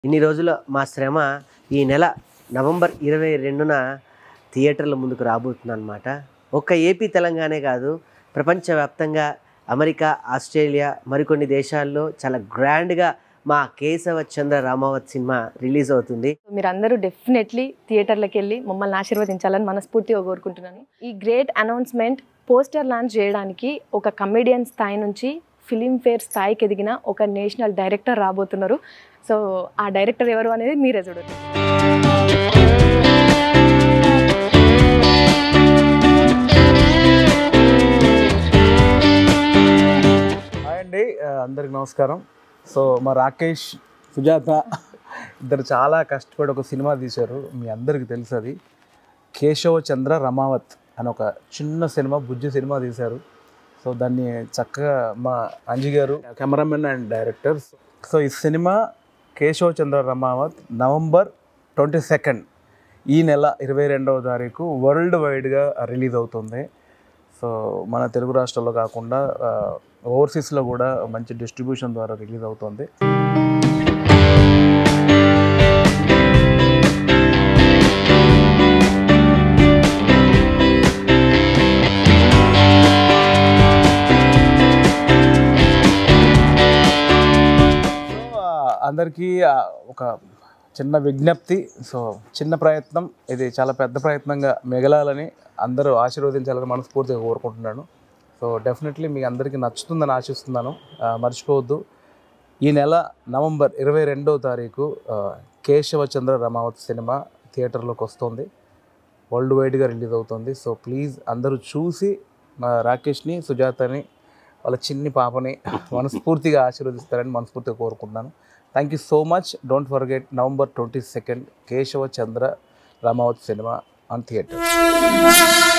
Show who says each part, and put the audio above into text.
Speaker 1: ఇన్ని రోజుల మా శ్రమ ఈ నెల నవంబర్ ఇరవై రెండున థియేటర్ల ముందుకు రాబోతుంది అనమాట ఒక్క ఏపీ తెలంగాణే కాదు ప్రపంచవ్యాప్తంగా అమెరికా ఆస్ట్రేలియా మరికొన్ని దేశాల్లో చాలా గ్రాండ్గా మా కేశవ చంద్ర రామావత్ సినిమా రిలీజ్ అవుతుంది
Speaker 2: మీరందరూ డెఫినెట్లీ థియేటర్లకు వెళ్ళి మమ్మల్ని ఆశీర్వదించాలని మనస్ఫూర్తిగా కోరుకుంటున్నాను ఈ గ్రేట్ అనౌన్స్మెంట్ పోస్టర్ లాంచ్ చేయడానికి ఒక కమెడియన్ స్థాయి నుంచి ఫిలింఫేర్ స్థాయికి ఎదిగిన ఒక నేషనల్ డైరెక్టర్ రాబోతున్నారు సో ఆ డైరెక్టర్ ఎవరు అనేది మీరే చూడండి
Speaker 3: హాయ్ అండి ఆ, అందరికి నమస్కారం సో మా రాకేష్ సుజాత ఇద్దరు చాలా కష్టపడి ఒక సినిమా తీశారు మీ అందరికి తెలుసు అది కేశవ చంద్ర రమావత్ అని ఒక చిన్న సినిమా బుజ్జి సినిమా తీశారు సో దాన్ని చక్కగా మా అంజి గారు కెమెరామెన్ అండ్ డైరెక్టర్ సో ఈ cinema Keshava Chandra Ramavath November twenty second ఈ నెల ఇరవై రెండవ తారీఖు వరల్డ్ వైడ్గా రిలీజ్ అవుతుంది సో మన తెలుగు రాష్ట్రాల్లో కాకుండా ఓవర్సీస్లో కూడా మంచి డిస్ట్రిబ్యూషన్ ద్వారా రిలీజ్ అవుతుంది సో ఆ, అందరికీ ఆ, ఒక చిన్న విజ్ఞప్తి సో చిన్న ప్రయత్నం ఇది చాలా పెద్ద ప్రయత్నంగా మిగలాలని అందరూ ఆశీర్వదించాలని మనస్ఫూర్తిగా కోరుకుంటున్నాను సో డెఫినెట్లీ మీకు అందరికీ నచ్చుతుందని ఆశిస్తున్నాను ఆ, మర్చిపోవద్దు ఈ నెల నవంబర్ ఇరవై రెండవ తారీఖు ఆ, కేశవచంద్ర రమావత్ సినిమా థియేటర్లోకి వస్తుంది వరల్డ్ వైడ్గా రిలీజ్ అవుతుంది సో ప్లీజ్ అందరూ చూసి మా రాకేష్ని సుజాతని వాళ్ళ చిన్ని పాపని మనస్ఫూర్తిగా ఆశీర్వదిస్తారని మనస్ఫూర్తిగా కోరుకుంటున్నాను thank you so much don't forget November twenty second Keshava Chandra Ramavath cinema on theatre